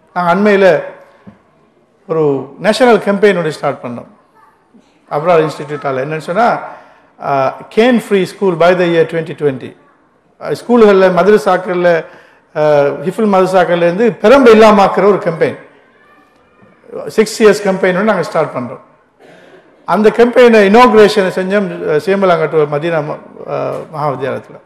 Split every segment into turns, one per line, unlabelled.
நாங்கள் அண்மையில் ஒரு நேஷனல் கேம்பெயின் ஒன்று ஸ்டார்ட் பண்ணோம் அப்ராட் இன்ஸ்டிடியூட்டால் என்னன்னு சொன்னால் cane free school by the year twenty twenty ஸ்கூல்களில் மதுரசாக்களில் ஹிஃபுல் மதுரசாக்கள்லேருந்து பெரம்பு இல்லாமாக்குற ஒரு கேம்பெயின் சிக்ஸ் இயர்ஸ் கேம்பெயின் ஒன்று நாங்கள் ஸ்டார்ட் பண்ணுறோம் அந்த கேம்பெயினை இனாக்ரேஷனை செஞ்சோம் சேமலாங்கட்டு மதீனா ம- அஹ், மகாவித்யாலயத்தில்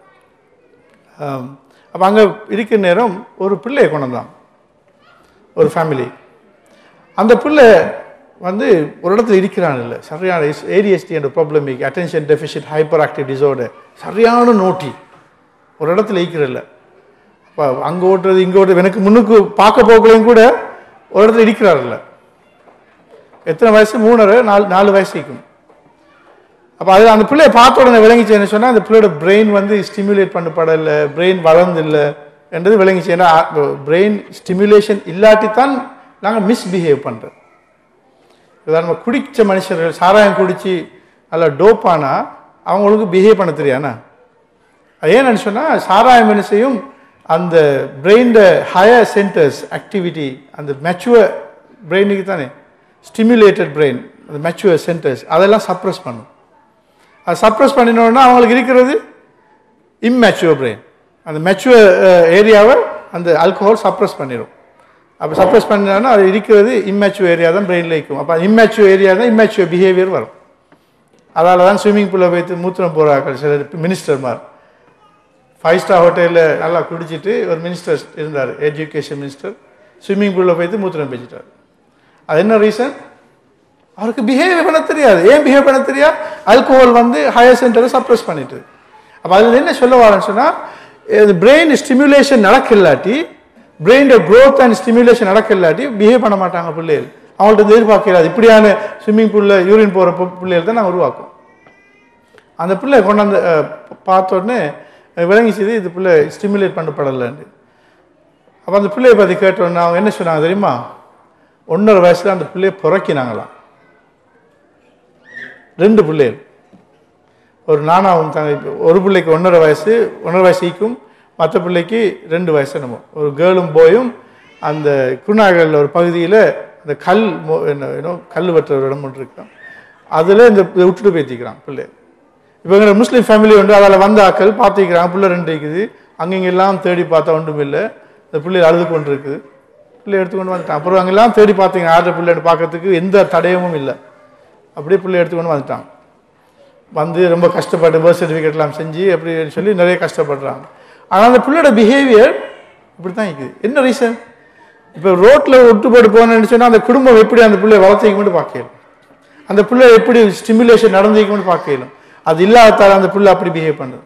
அப்போ அங்கே இருக்கிற நேரம் ஒரு பிள்ளையை கொண்டு வந்தான் ஒரு ஃபேமிலி அந்த பிள்ளை வந்து ஒரு இடத்துல இருக்கிறான் இல்லை சரியான ஏடிஎஸ்டி என்ற ப்ராப்ளமிக் attention deficit hyperactive disorder சரியான நோட்டி ஒரு இடத்துல இருக்கிறல்ல அப்போ அங்கே ஓட்டுறது இங்கே ஓட்டுறது எனக்கு முன்னுக்கு பார்க்க போகலையும் கூட ஒரு இடத்துல இருக்கிறாருல்ல எத்தனை வயசு மூணரை நாலு நாலு வயசு இருக்கும் அப்போ அது அந்த பிள்ளைய பார்த்த உடனே விளங்கிச்சு என்ன சொன்னால் அந்த பிள்ளையோட பிரெயின் வந்து ஸ்டிமுலேட் பண்ணப்படலை பிரெயின் வளர்ந்தில்லை என்றது விளங்கிச்சு ஏன்னா பிரெயின் ஸ்டிமுலேஷன் இல்லாட்டி தான் நாங்கள் மிஸ்பிஹேவ் பண்ணுறோம் உதாரணமாக குடித்த மனுஷர்கள் சாராயம் குடித்து நல்லா டோப்பானா அவங்களுக்கு பிஹேவ் பண்ண தெரியாண்ணா அது ஏன்னு சொன்னால் சாராயம் என்ன செய்யும் அந்த பிரெயின் ஹையர் சென்டர்ஸ் ஆக்டிவிட்டி அந்த மெச்சுவர் பிரெயினுக்கு தானே ஸ்டிமுலேட்டட் பிரெயின் அந்த மெச்சுவர் சென்டர்ஸ் அதெல்லாம் சப்ரஸ் பண்ணும் அது சப்ரஸ் பண்ணினோன்னா அவங்களுக்கு இருக்கிறது இம்மெச்சுவர் பிரெயின் அந்த மெச்சுவர் ஏரியாவை அந்த ஆல்கஹால் சப்ரஸ் பண்ணிடும் அப்போ சப்ரஸ் பண்ணினா அது இருக்கிறது இம்மெச்சுவர் ஏரியா தான் பிரெயினில் இருக்கும் அப்போ இம்மெச்சுவர் ஏரியா தான் இம்மெச்சுவர் பிஹேவியர் வரும் அதால தான் ஸ்விம்மிங் பூலில் வைத்து மூத்திரம் போகிறார்கள் சில மினிஸ்டர்மார் ஃபைவ் ஸ்டார் ஹோட்டலில் நல்லா குடிச்சிட்டு ஒரு மினிஸ்டர் இருந்தார் எஜுகேஷன் மினிஸ்டர் ஸ்விம்மிங் பூலில் போய்த்து மூத்திரம் பேசிட்டார் அது என்ன ரீசன் அவருக்கு பிஹேவ் பண்ண தெரியாது ஏன் பிஹேவ் பண்ண தெரியாது ஆல்கோஹால் வந்து ஹையர் சென்டரை சப்ரஸ் பண்ணிட்டு அப்போ அதில் என்ன சொல்ல வரேன்னு சொன்னால் பிரெயின் ஸ்டிமுலேஷன் நடக்கலாட்டி பிரெயினோட growth அண்ட் ஸ்டிமுலேஷன் நடக்கலாட்டி பிஹேவ் பண்ண மாட்டாங்க பிள்ளைகள் அவங்கள்ட்ட இருந்து எதிர்பார்க்கிறாது இப்படியான ஸ்விம்மிங் பூலில் யூரின் போகிற பிள்ளைகள் தான் நாங்கள் உருவாக்கும் அந்த பிள்ளை கொண்டாந்து அஹ், பார்த்த உடனே அஹ், விளங்கிச்சது இது பிள்ளை ஸ்டிமுலேட் பண்ணப்படலைன்னு அப்போ அந்த பிள்ளையை பற்றி கேட்டோன்னே அவங்க என்ன சொன்னாங்க தெரியுமா ஒன்றரை வயசுல அந்த பிள்ளையை புறக்கினாங்களாம் ரெண்டு பிள்ளைகள் ஒரு நானாவும் தாங்க இப்போ ஒரு பிள்ளைக்கு ஒன்றரை வயசு ஒன்றரை வயசு ஈக்கும் மற்ற பிள்ளைக்கு ரெண்டு வயசு என்னமோ ஒரு கேர்ளும் போயும் அந்த குருநாகலில் ஒரு பகுதியில் அந்த கல் மோ- என்ன ஏன்னோ கல் வெட்டுற ஒரு இடம் ஒன்று இருக்கான் அதில் இந்த இதை விட்டுட்டு பேத்திக்கிறான் பிள்ளை இப்போ எங்களை முஸ்லீம் ஃபேமிலி உண்டு அதில் வந்த ஆக்கள் பார்த்துக்கிறாங்க பிள்ளை ரெண்டு இருக்குது அங்கங்கெல்லாம் தேடி பார்த்தா ஒன்றும் இல்லை இந்த பிள்ளை அழுது கொண்டு இருக்குது பிள்ளை எடுத்துக்கொண்டு வந்துட்டான் அப்புறம் அங்கெல்லாம் தேடி பார்த்தீங்க ஆடுற பிள்ளைன்னு பார்க்கறதுக்கு எந்த தடயமும் இல்லை அப்படியே பிள்ளை எடுத்துக்கொண்டு வந்துட்டான் வந்து ரொம்ப கஷ்டப்பட்டு பர்த் சர்டிஃபிகேட்லாம் செஞ்சு அப்படி சொல்லி நிறைய கஷ்டப்படுறாங்க ஆனால் அந்த பிள்ளையோட பிஹேவியர் இப்படி தான் இருக்குது என்ன ரீசன் இப்போ ரோட்டில் விட்டு போட்டு போனேன்னு சொன்னால் அந்த குடும்பம் எப்படி அந்த பிள்ளைய வளர்த்திக்கணும்னு பார்க்கணும் அந்த பிள்ளை எப்படி ஸ்டிமுலேஷன் நடந்திக்கணும்னு பார்க்கணும் அது இல்லாததால் அந்த பிள்ளை அப்படி பிஹேவ் பண்ணுது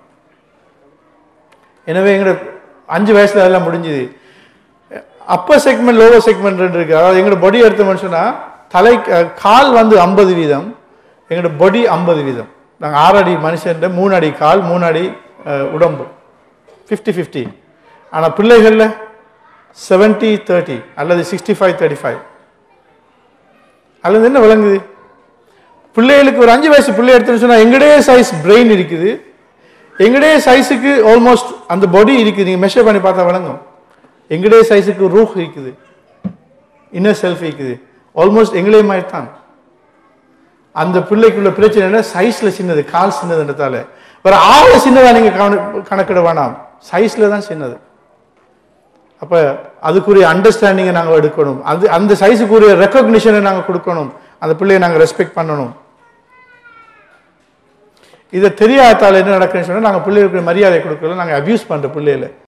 எனவே எங்களோட அஞ்சு வயசுல அதெல்லாம் முடிஞ்சுது அப்பர் செக்மெண்ட் லோவர் செக்மெண்ட் ரெண்டு இருக்கு அதாவது எங்களோட பாடி எடுத்தோம்னு சொன்னா தலை அஹ், கால் வந்து ஐம்பது வீதம் எங்களோட பாடி ஐம்பது வீதம் நாங்கள் ஆறு அடி மனுஷன் மூணு அடி கால் மூணு அடி அஹ், உடம்பு ஃபிஃப்டி ஃபிஃப்டி ஆனால் பிள்ளைகளில் செவன்ட்டி தேர்ட்டி அல்லது சிக்ஸ்டி ஃபைவ் தேர்ட்டி ஃபைவ் அல்லது என்ன விளங்குது பிள்ளைகளுக்கு ஒரு அஞ்சு வயசு பிள்ளை எடுத்துன்னு சொன்னா எங்கடைய சைஸ் பிரெயின் இருக்குது எங்கடைய சைஸுக்கு ஆல்மோஸ்ட் அந்த பாடி இருக்குது நீங்க மெஷர் பண்ணி பார்த்தா விளங்கும் எங்கடைய சைஸுக்கு ரூஹ் இருக்குது இன்னர் செல்ஃப் இருக்குது ஆல்மோஸ்ட் எங்களே மாதிரி தான் அந்த பிள்ளைக்குள்ள பிரச்சனை என்ன சைஸ்ல சின்னது கால் சின்னதுன்றதால வேற ஆள சின்னதா நீங்க கவனி- கணக்கிட வேணாம் சைஸ்ல தான் சின்னது அப்ப அதுக்குரிய அண்டர்ஸ்டாண்டிங்கை நாங்க எடுக்கணும் அது அந்த சைஸுக்குரிய ரெக்கக்னிஷனை நாங்க கொடுக்கணும் அந்த பிள்ளையை நாங்க ரெஸ்பெக்ட் பண்ணணும் இதை தெரியாதால என்ன நடக்குதுன்னு சொன்னா நாங்க பிள்ளைகளுக்கு மரியாதை கொடுக்கல நாங்க அபியூஸ் பண்ற பிள்ளைகளை